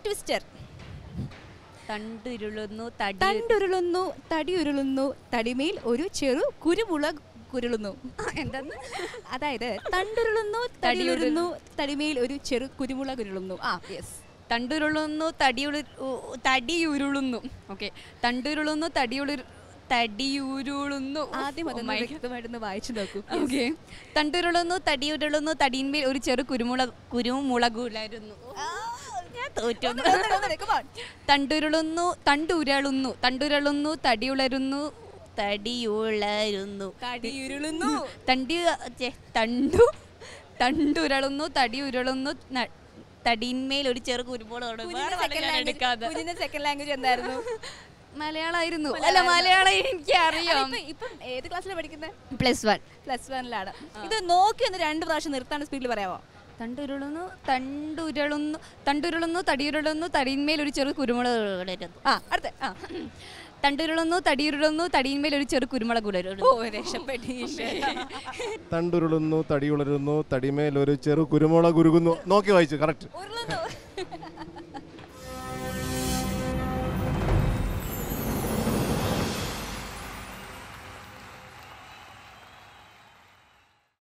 twister തണ്ടുരുളുന്നു തടി തണ്ടുരുളുന്നു തടി ഉരുളുന്നു തടിമേൽ ഒരു ചെറു കുരുമുള കുരുളുന്നു എന്തെന്ന് അതായത് തണ്ടുരുളുന്നു തടിയുരുളുന്നു തടിമേൽ ഒരു ചെറു കുരുമുള കുരുളുന്നു ആ യെസ് തണ്ടുരുളുന്നു തടിയുളു ഉ- തടിയുരുളുന്നു ഓക്കെ തണ്ടുരുളുന്നു തടിയുളു തടിയുരുളുന്നു ആദ്യം അതൊന്ന് വ്യക്തമായിട്ടൊന്ന് വായിച്ചു നോക്കൂ ഓക്കെ തണ്ടുരുളുന്നു തടിയുരുളുന്നു തടിയിന്മേൽ ഒരു ചെറു കുരുമുള കുരുമുളകുലായിരുന്നു ഞാൻ തോറ്റു തണ്ടുരുളുന്നു തണ്ടുരുളുന്നു തണ്ടുരുളുന്നു തടിയുളരുന്നു തടിയുളരുന്നു തടിയുരുളുന്നു തണ്ടി ഛെ, തണ്ടു തണ്ടുരുളുന്നു തടിയുരുളുന്നു ന- തടിയിന്മേൽ ഒരു ചെറു കുരുമുളക് വേറെ പദം ഞാൻ എടുക്കാതെ കുഞ്ഞിന്റെ സെക്കൻഡ് ലാംഗ്വേജ് എന്തായിരുന്നു മലയാളമായിരുന്നു അല്ല മലയാളം എനിക്ക് അറിയാം ഇപ്പൊ- ഇപ്പം ഏത് ക്ലാസ്സിലാണ് പഠിക്കുന്നത് പ്ലസ് വൺ പ്ലസ് വണ്ണിലാണ് ഇത് നോക്കി ഒന്ന് രണ്ട് പ്രാവശ്യം നിർത്താൻ സ്പീഡിൽ പറയാമോ തണ്ടുരുളുന്നു തണ്ടുരുളുന്നു തണ്ടുരുളുന്നു തടിയുരുളുന്നു തടിയിന്മേൽ ഒരു ചെറു കുരുമുളക് ഉലരുന്നു ആ അടുത്ത ആ തണ്ടുരുളുന്നു തടിയുരുളുന്നു തടിയിന്മേൽ ഒരു ചെറു കുരുമുളക് ഓ ഉലരുന്നു രക്ഷപ്പെട്ടി തണ്ടുരുളുന്നു തടിയുളരുന്നു തടിമേൽ ഒരു ചെറു കുരുമുളക് ഉരുകുന്നു നോക്കി വായിച്ചു കറക്റ്റ് ഉരുളുന്നു